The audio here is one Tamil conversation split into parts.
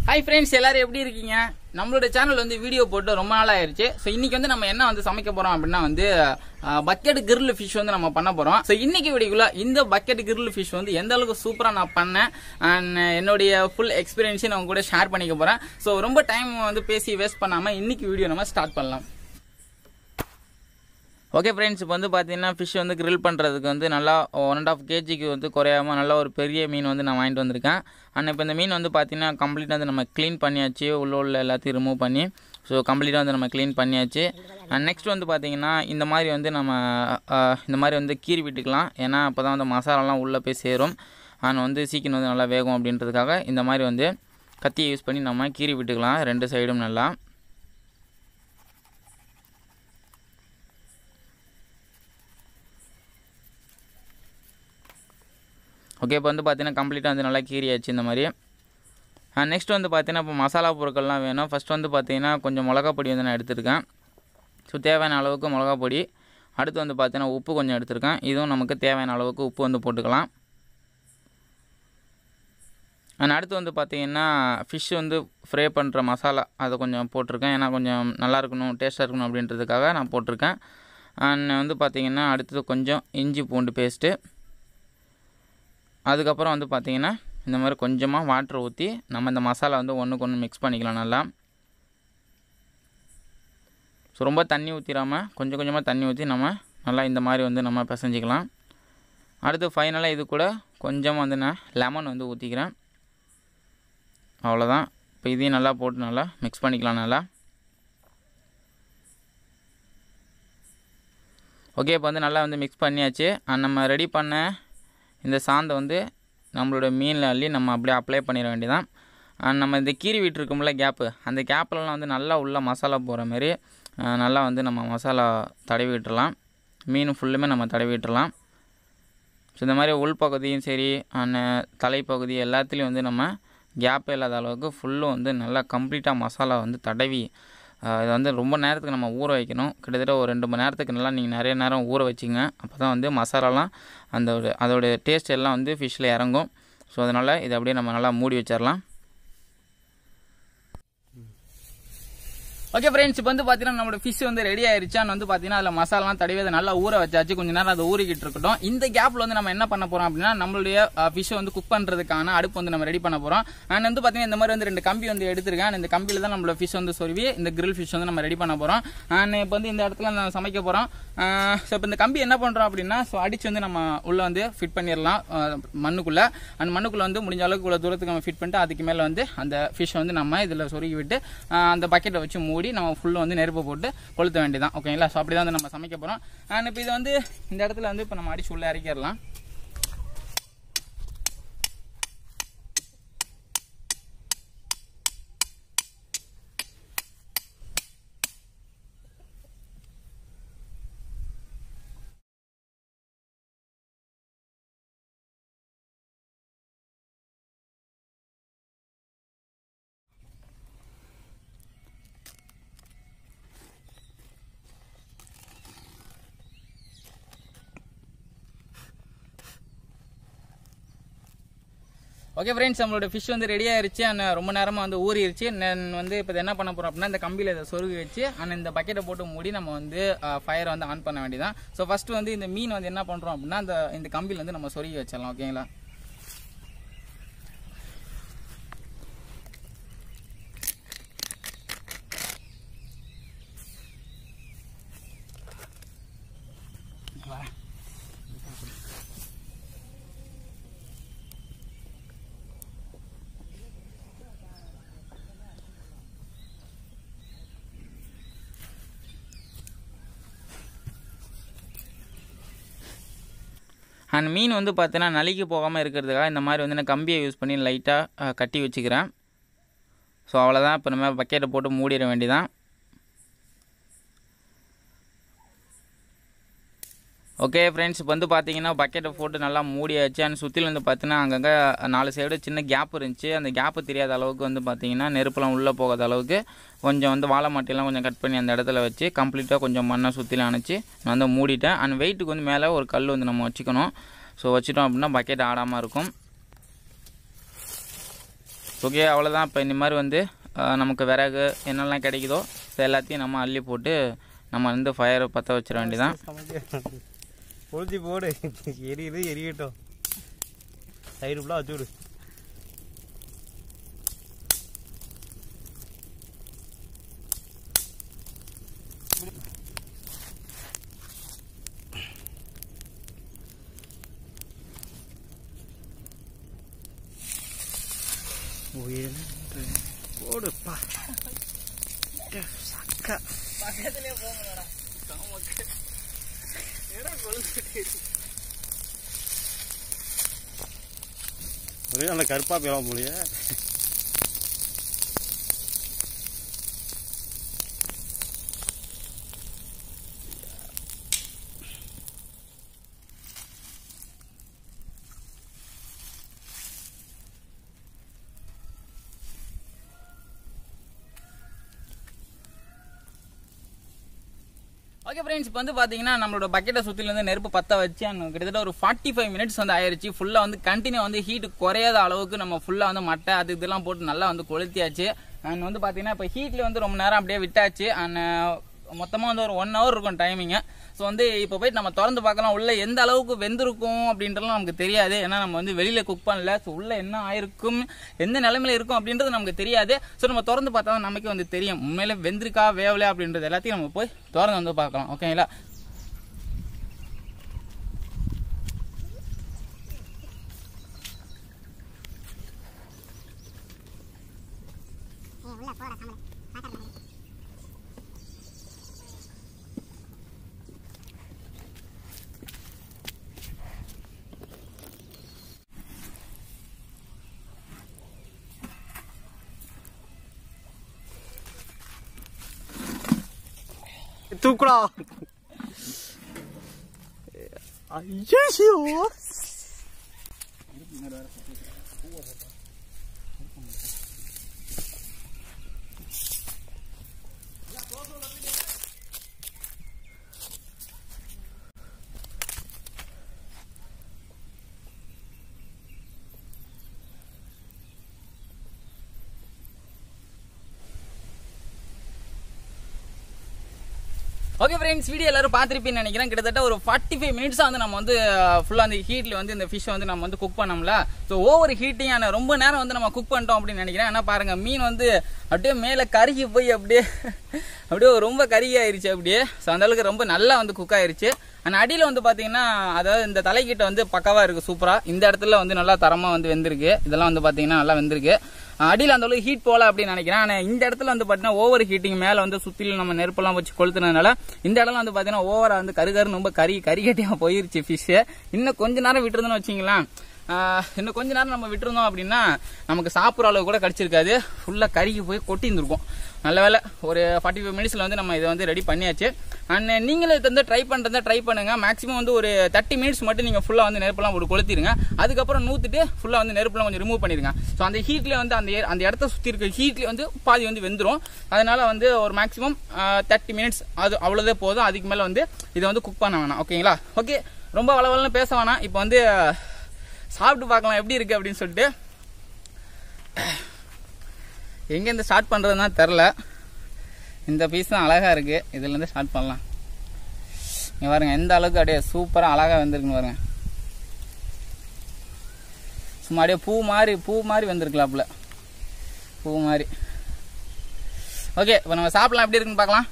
ஹாய் ஃப்ரெண்ட்ஸ் எல்லாரும் எப்படி இருக்கீங்க நம்மளோட சேனல் வந்து வீடியோ போட்டு ரொம்ப நாள் ஆயிருச்சு ஸோ இன்னைக்கு வந்து நம்ம என்ன வந்து சமைக்க போறோம் அப்படின்னா வந்து பக்கெட் கிரில் ஃபிஷ் வந்து நம்ம பண்ண போறோம் ஸோ இன்னைக்கு வீடியோக்குள்ள இந்த பக்கெட் கிரில் ஃபிஷ் வந்து எந்த அளவுக்கு சூப்பரா நான் பண்ணேன் அண்ட் என்னுடைய ஃபுல் எக்ஸ்பீரியன்ஸையும் நான் உங்க கூட ஷேர் பண்ணிக்க போறேன் ஸோ ரொம்ப டைம் வந்து பேசி வேஸ்ட் பண்ணாம இன்னைக்கு வீடியோ நம்ம ஸ்டார்ட் பண்ணலாம் ஓகே ஃப்ரெண்ட்ஸ் இப்போ வந்து பார்த்தீங்கன்னா ஃபிஷ் வந்து grill பண்ணுறதுக்கு வந்து நல்லா ஒன் அண்ட் ஆஃப் கேஜிக்கு வந்து குறையாமல் நல்லா ஒரு பெரிய மீன் வந்து நான் வாங்கிட்டு வந்திருக்கேன் அண்ட் இப்போ இந்த மீன் வந்து பார்த்தீங்கன்னா கம்ப்ளீட்டாக வந்து நம்ம க்ளீன் பண்ணியாச்சு உள்ள உள்ள எல்லாத்தையும் ரிமூவ் பண்ணி ஸோ கம்ப்ளீட்டாக வந்து நம்ம க்ளீன் பண்ணியாச்சு அண்ட் நெக்ஸ்ட் வந்து பார்த்தீங்கன்னா இந்த மாதிரி வந்து நம்ம அஹ், இந்த மாதிரி வந்து கீறி விட்டுக்கலாம் ஏன்னா அப்போ தான் வந்து மசாலாலாம் உள்ளே போய் சேரும் அண்ட் வந்து சீக்கிரம் வந்து நல்லா வேகும் அப்படின்றதுக்காக இந்த மாதிரி வந்து கத்தியை யூஸ் பண்ணி நம்ம கீறி விட்டுக்கலாம் ரெண்டு சைடும் நல்லா ஓகே இப்போ வந்து பார்த்தீங்கன்னா கம்ப்ளீட்டாக வந்து நல்லா கீறியாச்சு இந்த மாதிரி நெக்ஸ்ட் வந்து பார்த்தீங்கன்னா இப்போ மசாலா பொருட்கள்லாம் வேணும் ஃபஸ்ட் வந்து பார்த்தீங்கன்னா கொஞ்சம் மிளகா பொடி வந்து நான் எடுத்திருக்கேன் ஸோ தேவையான அளவுக்கு மிளகா பொடி அடுத்து வந்து பார்த்தீங்கன்னா உப்பு கொஞ்சம் எடுத்திருக்கேன் இதுவும் நமக்கு தேவையான அளவுக்கு உப்பு வந்து போட்டுக்கலாம் அண்ட் அடுத்து வந்து பார்த்தீங்கன்னா ஃபிஷ் வந்து ஃப்ரை பண்ணுற மசாலா அதை கொஞ்சம் போட்டிருக்கேன் ஏன்னா கொஞ்சம் நல்லா இருக்கணும் டேஸ்ட்டாக இருக்கணும் அப்படின்றதுக்காக நான் போட்டிருக்கேன் அண்ட் வந்து பார்த்தீங்கன்னா அடுத்தது கொஞ்சம் இஞ்சி பூண்டு பேஸ்ட்டு அதுக்கப்புறம் வந்து பார்த்தீங்கன்னா இந்த மாதிரி கொஞ்சமாக வாட்டர் ஊற்றி நம்ம இந்த மசாலா வந்து ஒன்றுக்கு ஒன்று மிக்ஸ் பண்ணிக்கலாம் நல்லா ஸோ ரொம்ப தண்ணி ஊற்றிடாமல் கொஞ்சம் கொஞ்சமாக தண்ணி ஊற்றி நம்ம நல்லா இந்த மாதிரி வந்து நம்ம பிசைஞ்சிக்கலாம் அடுத்து ஃபைனலாக இது கூட கொஞ்சமாக வந்து நான் லெமன் வந்து ஊற்றிக்கிறேன் அவ்வளோதான் இப்போ இதையும் நல்லா போட்டு நல்லா மிக்ஸ் பண்ணிக்கலாம் நல்லா ஓகே இப்போ வந்து நல்லா வந்து மிக்ஸ் பண்ணியாச்சு அண்ட் நம்ம ரெடி பண்ண இந்த சாந்தை வந்து நம்மளோட மீனில் அள்ளி நம்ம அப்படியே அப்ளை பண்ணிட வேண்டியதான் அண்ட் நம்ம இந்த கீரி விட்டுருக்கோம்ல கேப்பு அந்த கேப்லலாம் வந்து நல்லா உள்ள மசாலா போகிற மாதிரி அஹ், நல்லா வந்து நம்ம மசாலா தடவி விட்டுறலாம் மீன் ஃபுல்லுமே நம்ம தடவி விட்டுறலாம் ஸோ இந்த மாதிரி உள்பகுதியும் சரி அண்ட் தலைப்பகுதி எல்லாத்துலேயும் வந்து நம்ம கேப் இல்லாத அளவுக்கு ஃபுல்லும் வந்து நல்லா கம்ப்ளீட்டாக மசாலா வந்து தடவி அஹ், இதை வந்து ரொம்ப நேரத்துக்கு நம்ம ஊற வைக்கணும் கிட்டத்தட்ட ஒரு ரெண்டு மணி நேரத்துக்கு நல்லா நீங்கள் நிறைய நேரம் ஊற வச்சிங்க அப்போ தான் வந்து மசாலாலாம் அந்த ஒரு அதோடைய டேஸ்ட் எல்லாம் வந்து ஃபிஷ்ஷில் இறங்கும் ஸோ அதனால் இதை அப்படியே நம்ம நல்லா மூடி வச்சிடலாம் ஓகே ஃப்ரெண்ட்ஸ் இப்போ வந்து பார்த்தீங்கன்னா நம்மளோட ஃபிஷ் வந்து ரெடி ஆயிருச்சு அண்ட் வந்து பார்த்தீங்கன்னா அதில் மசாலாலாம் தடவி அதை நல்லா ஊற வச்சாச்சு கொஞ்ச நேரம் அதை ஊறிக்கிட்டு இருக்கட்டும் இந்த கேப்பில் வந்து நம்ம என்ன பண்ண போகிறோம் அப்படின்னா நம்மளுடைய ஃபிஷ்ஷை வந்து குக் பண்ணுறதுக்கான அடுப்பு வந்து நம்ம ரெடி பண்ண போகிறோம் அண்ட் வந்து பார்த்தீங்கன்னா இந்த மாதிரி வந்து ரெண்டு கம்பி வந்து எடுத்திருக்கேன் and இந்த கம்பியில் தான் நம்மளோட ஃபிஷ் வந்து சொருவி இந்த grill ஃபிஷ் வந்து நம்ம ரெடி பண்ண போகிறோம் அண்ட் இப்போ வந்து இந்த இடத்துல நம்ம சமைக்க போகிறோம் ஸோ இப்போ இந்த கம்பி என்ன பண்ணுறோம் அப்படின்னா ஸோ அடிச்சு வந்து நம்ம உள்ளே வந்து ஃபிட் பண்ணிடலாம் அஹ், மண்ணுக்குள்ள அந்த மண்ணுக்குள்ள வந்து முடிஞ்ச அளவுக்கு இவ்வளோ தூரத்துக்கு நம்ம ஃபிட் பண்ணிட்டு அதுக்கு மேலே வந்து அந்த ஃபிஷ் வந்து நம்ம இதில் சொருகி விட்டு அஹ், அந்த பக்கெட்டை வச்சு மூடி நம்ம ஃபுல்லாக வந்து நெருப்பு போட்டு கொளுத்த வேண்டியதான் ஓகேங்களா ஸோ அப்படி தான் வந்து நம்ம சமைக்க போகிறோம் அண்ட் இப்போ இது வந்து இந்த இடத்துல வந்து இப்போ நம்ம அடிச்சு உள்ளே இறக்கிடலாம் ஓகே ஃப்ரெண்ட்ஸ் நம்மளோட ஃபிஷ் வந்து ரெடி ஆயிருச்சு அண்ட் ரொம்ப நேரமாக வந்து ஊறிடுச்சு நான் வந்து இப்போ இதை என்ன பண்ண போகிறோம் அப்படின்னா இந்த கம்பியில் இதை சொருகி வச்சு அண்ட் இந்த பக்கெட்டை போட்டு மூடி நம்ம வந்து ஃபயரை வந்து ஆன் பண்ண வேண்டியதான் ஸோ ஃபர்ஸ்ட் வந்து இந்த மீன் வந்து என்ன பண்ணுறோம் அப்படின்னா இந்த இந்த கம்பியில் வந்து நம்ம சொருகி வச்சிடலாம் ஓகேங்களா அண்ட் மீன் வந்து பார்த்தீங்கன்னா நலிக்கு போகாமல் இருக்கிறதுக்காக இந்த மாதிரி வந்து நான் கம்பியை யூஸ் பண்ணி லைட்டாக கட்டி வச்சுக்கிறேன் ஸோ அவ்வளோதான் இப்போ நம்ம பக்கெட்டை போட்டு மூடிட வேண்டியதான் ஓகே ஃப்ரெண்ட்ஸ் இப்போ வந்து பார்த்தீங்கன்னா பக்கெட்டை போட்டு நல்லா மூடியாச்சு அண்ட் சுற்றில வந்து பார்த்தீங்கன்னா அங்கங்கே நாலு சைடு சின்ன கேப் இருந்துச்சு அந்த கேப்பு தெரியாத அளவுக்கு வந்து பார்த்தீங்கன்னா நெருப்புலாம் உள்ளே போகாத அளவுக்கு கொஞ்சம் வந்து வாழை மாட்டிலாம் கொஞ்சம் கட் பண்ணி அந்த இடத்துல வச்சு கம்ப்ளீட்டாக கொஞ்சம் மண்ணை சுற்றில அணைச்சி நான் வந்து மூடிட்டேன் அண்ட் வெயிட்டுக்கு வந்து மேலே ஒரு கல் வந்து நம்ம வச்சுக்கணும் ஸோ வச்சுட்டோம் அப்படின்னா பக்கெட் ஆடாமல் இருக்கும் ஓகே அவ்வளோதான் இப்போ இந்த மாதிரி வந்து ஆஹ், நமக்கு விறகு என்னெல்லாம் கிடைக்குதோ ஸோ எல்லாத்தையும் நம்ம அள்ளி போட்டு நம்ம வந்து ஃபயரை பற்ற வச்சிட வேண்டியதான் கொளுத்தி போடு எரியுது எரியட்டும் சைடு ஃபுல்லாக வச்சு விடு உயர்ந்து போடுப்பா சக்கா பக்கத்துலேயே போகணும்டா ஒரே அந்த கருப்பா போயிடும் போலியே ஓகே ஃப்ரெண்ட்ஸ் இப்போ வந்து பார்த்தீங்கன்னா நம்மளோட பக்கெட்டை சுற்றிலேருந்து நெருப்பு பற்ற வச்சு அங்க கிட்டத்தட்ட ஒரு ஃபார்ட்டி ஃபைவ் மினிட்ஸ் வந்து ஆயிருச்சு ஃபுல்லாக வந்து கண்டினியூ வந்து ஹீட் குறையாத அளவுக்கு நம்ம ஃபுல்லாக வந்து மட்டை அது இதெல்லாம் போட்டு நல்லா வந்து கொளுத்தியாச்சு அண்ட் வந்து பார்த்தீங்கன்னா இப்போ ஹீட்டில் வந்து ரொம்ப நேரம் அப்படியே விட்டாச்சு அண்ட் மொத்தமாக வந்து ஒரு ஒன் ஹவர் இருக்கும் டைமிங்கு ஸோ வந்து இப்போ போயிட்டு நம்ம திறந்து பார்க்கலாம் உள்ள எந்த அளவுக்கு வெந்திருக்கும் அப்படின்றலாம் நமக்கு தெரியாது ஏன்னா நம்ம வந்து வெளியில் குக் பண்ணல ஸோ உள்ள என்ன ஆயிருக்கும் எந்த நிலைமையில இருக்கும் அப்படின்றது நமக்கு தெரியாது ஸோ நம்ம திறந்து பார்த்தா தான் நமக்கு வந்து தெரியும் உண்மையில வெந்திருக்கா வேவலையா அப்படின்றது எல்லாத்தையும் நம்ம போய் திறந்து வந்து பார்க்கலாம் ஓகேங்களா தூக்குடா ஐயோ ஓகே ஃப்ரெண்ட்ஸ் வீடியோ எல்லாரும் பார்த்துருப்பீங்கன்னு நினைக்கிறேன் கிட்டத்தட்ட ஒரு ஃபார்ட்டி ஃபைவ் மினிட்ஸாக வந்து நம்ம வந்து ஃபுல்லாக அந்த ஹீட்டில் வந்து இந்த ஃபிஷ்ஷை வந்து நம்ம வந்து குக் பண்ணோம்ல ஸோ ஓவர் ஹீட்டிங்கான ரொம்ப நேரம் வந்து நம்ம குக் பண்ணிட்டோம் அப்படின்னு நினைக்கிறேன் ஏன்னா பாருங்க மீன் வந்து அப்படியே மேலே கருகி போய் அப்படியே அப்படியே ரொம்ப கருகி ஆயிருச்சு அப்படியே ஸோ அந்த அளவுக்கு ரொம்ப நல்லா வந்து குக் ஆயிருச்சு அண்ட் அடியில் வந்து பார்த்தீங்கன்னா அதாவது இந்த தலைக்கிட்ட வந்து பக்காவாக இருக்குது சூப்பராக இந்த இடத்துல வந்து நல்லா தரமாக வந்து வெந்திருக்கு இதெல்லாம் வந்து பார்த்தீங்கன்னா நல்லா வெந்திருக்கு அடியில் அந்த அளவுக்கு ஹீட் போகல அப்படின்னு நினைக்கிறேன் ஆனால் இந்த இடத்துல வந்து பார்த்தீங்கன்னா ஓவர் ஹீட்டிங் மேலே வந்து சுற்றிலும் நம்ம நெருப்பெல்லாம் வச்சு கொளுத்துனதுனால இந்த இடம்லாம் வந்து பார்த்தீங்கன்னா ஓவராக வந்து கருகருன்னு ரொம்ப கறி கறிகட்டியாக போயிருச்சு ஃபிஷ்ஷு இன்னும் கொஞ்ச நேரம் விட்டுருந்தோம்னு வச்சிங்களேன் ஆஹ் இன்னும் கொஞ்ச நேரம் நம்ம விட்டுருந்தோம் அப்படின்னா நமக்கு சாப்பிட்ற அளவு கூட கிடைச்சிருக்காது ஃபுல்லாக கருகி போய் கொட்டி இருந்திருக்கும் நல்ல வேலை ஒரு ஃபார்ட்டி ஃபைவ் மினிட்ஸில் வந்து நம்ம இதை வந்து ரெடி பண்ணியாச்சு அண்ட் நீங்களும் இதை வந்து ட்ரை பண்ணுறதா ட்ரை பண்ணுங்க மேக்ஸிமம் வந்து ஒரு தேர்ட்டி மினிட்ஸ் மட்டும் நீங்கள் ஃபுல்லாக வந்து நெருப்பெல்லாம் ஒரு கொளுத்திடுங்க அதுக்கப்புறம் நூற்றிட்டு ஃபுல்லாக வந்து நெருப்பெல்லாம் கொஞ்சம் ரிமூவ் பண்ணிடுங்க ஸோ அந்த ஹீட்லேயே வந்து அந்த ஏ- அந்த இடத்த சுற்றி இருக்க ஹீட்லேயே வந்து பாதி வந்து வெந்துடும் அதனால வந்து ஒரு மேக்ஸிமம் தேர்ட்டி மினிட்ஸ் அது அவ்வளோதே போதும் அதுக்கு மேலே வந்து இதை வந்து குக் பண்ண வேணாம் ஓகேங்களா ஓகே ரொம்ப வளவலன்னு பேச வேணாம் இப்போ வந்து சாப்பிட்டு பார்க்கலாம் எப்படி இருக்கு அப்படின்னு சொல்லிட்டு எங்கேருந்து ஸ்டார்ட் பண்ணுறதுனா தெரில இந்த பீஸ் தான் அழகாக இருக்குது இதுலேருந்து ஸ்டார்ட் பண்ணலாம் இங்கே பாருங்க எந்த அளவுக்கு அப்படியே சூப்பராக அழகாக வந்திருக்குன்னு பாருங்க சும்மா அப்படியே பூ மாதிரி பூ மாதிரி வந்திருக்கலாப்புல பூ மாதிரி ஓகே இப்போ நம்ம சாப்பிடலாம் எப்படி இருக்குன்னு பார்க்கலாம்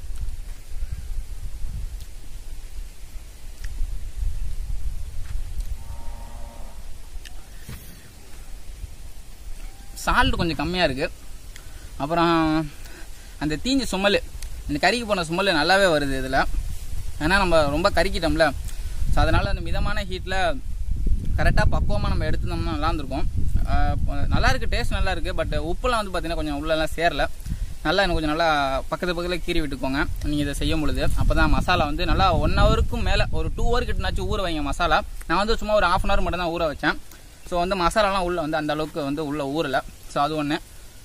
சால்ட் கொஞ்சம் கம்மியாக இருக்குது அப்புறம் அந்த தீஞ்ச சுமல் இந்த கறிக்கு போன சுமல் நல்லாவே வருது இதில் ஏன்னா நம்ம ரொம்ப கறிக்கிட்டோம்ல ஸோ அதனால் அந்த மிதமான ஹீட்டில் கரெக்டாக பக்குவமாக நம்ம எடுத்துனோம்னா நல்லா இருந்திருக்கும் ஆஹ் இப்போ நல்லா இருக்குது டேஸ்ட் நல்லா இருக்குது பட் உப்புலாம் வந்து பார்த்தீங்கன்னா கொஞ்சம் உள்ளெல்லாம் சேரல நல்லா எனக்கு கொஞ்சம் நல்லா பக்கத்து பக்கத்தில் கீறி விட்டுக்கோங்க நீங்கள் இதை செய்யும் பொழுது அப்போ தான் மசாலா வந்து நல்லா ஒன் ஹவருக்கும் மேலே ஒரு டூ ஹவர் கிட்டனாச்சும் ஊற வைங்க மசாலா நான் வந்து சும்மா ஒரு ஆஃப் அன் ஹவர் மட்டும் தான் ஊற வச்சேன் ஸோ வந்து மசாலாலாம் உள்ளே வந்து அந்த அளவுக்கு வந்து உள்ளே ஊறலை ஸோ அது ஒன்று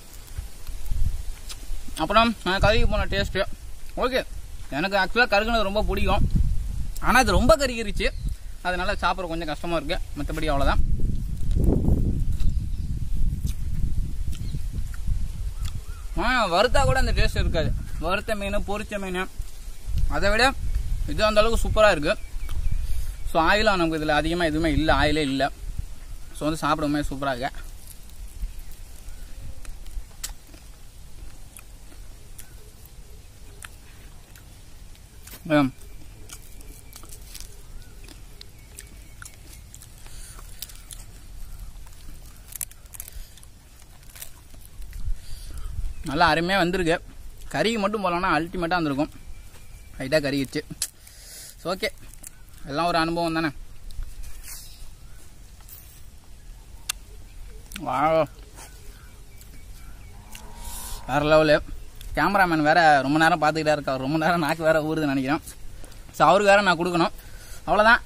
அப்புறம் நான் கருகி போன டேஸ்ட்டு ஓகே எனக்கு ஆக்சுவலாக கருகுனது ரொம்ப பிடிக்கும் ஆனால் இது ரொம்ப கருகிருச்சு அதனால சாப்பிட்ற கொஞ்சம் கஷ்டமாக இருக்குது மற்றபடி அவ்வளோதான் ஆ வறுத்தா கூட அந்த டேஸ்ட் இருக்காது வறுத்த மீன் பொரிச்ச மீன் அதை விட இது அந்த அளவுக்கு சூப்பராக இருக்கு ஸோ ஆயிலும் நமக்கு இதில் அதிகமாக எதுவுமே இல்லை ஆயிலே இல்லை ஸோ வந்து சாப்பிடும்போது சூப்பராக இருக்கு ம். நல்லா அருமையாக வந்திருக்கு கறிக்கு மட்டும் போகலன்னா அல்டிமேட்டாக வந்திருக்கும் லைட்டாக கறிக்கிச்சு ஸோ ஓகே எல்லாம் ஒரு அனுபவம் தானே வா வேற லெவலு கேமராமேன் வேற ரொம்ப நேரம் பார்த்துக்கிட்டே இருக்கா ரொம்ப நேரம் நாக்கு வேற ஊறுதுன்னு நினைக்கிறேன் ஸோ அவருக்கு வேற நான் கொடுக்கணும் அவ்வளோதான்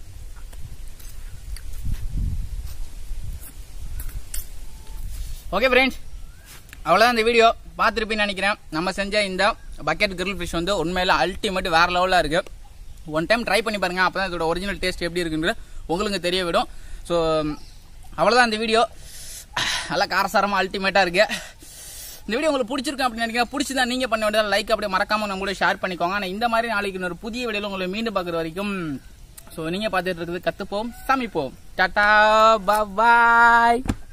ஓகே ஃப்ரெண்ட்ஸ் அவ்வளோதான் இந்த வீடியோ பார்த்துருப்பீன்னு நினைக்கிறேன் நம்ம செஞ்ச இந்த பக்கெட் கிரில் ஃபிஷ் வந்து உண்மையில அல்டிமேட் வேற லெவலில் இருக்கு ஒன் டைம் ட்ரை பண்ணி பாருங்க அப்போ தான் இதோட ஒரிஜினல் டேஸ்ட் எப்படி இருக்குன்றது உங்களுக்கு தெரிய விடும் ஸோ அவ்வளோதான் இந்த வீடியோ நல்லா காரசாரமாக அல்டிமேட்டாக இருக்கு இந்த வீடியோ உங்களுக்கு பிடிச்சிருக்கும் அப்படின்னு நினைக்கிறேன் பிடிச்சதா நீங்கள் பண்ண வேண்டியது லைக் அப்படியே மறக்காம நம்ம கூட ஷேர் பண்ணிக்கோங்க ஆனால் இந்த மாதிரி நாளைக்கு இன்னொரு புதிய வீடியோவில் உங்களை மீண்டும் பார்க்குற வரைக்கும் ஸோ நீங்கள் பார்த்துட்டு இருக்குது கற்றுப்போம் சமைப்போம் டாட்டா பாய்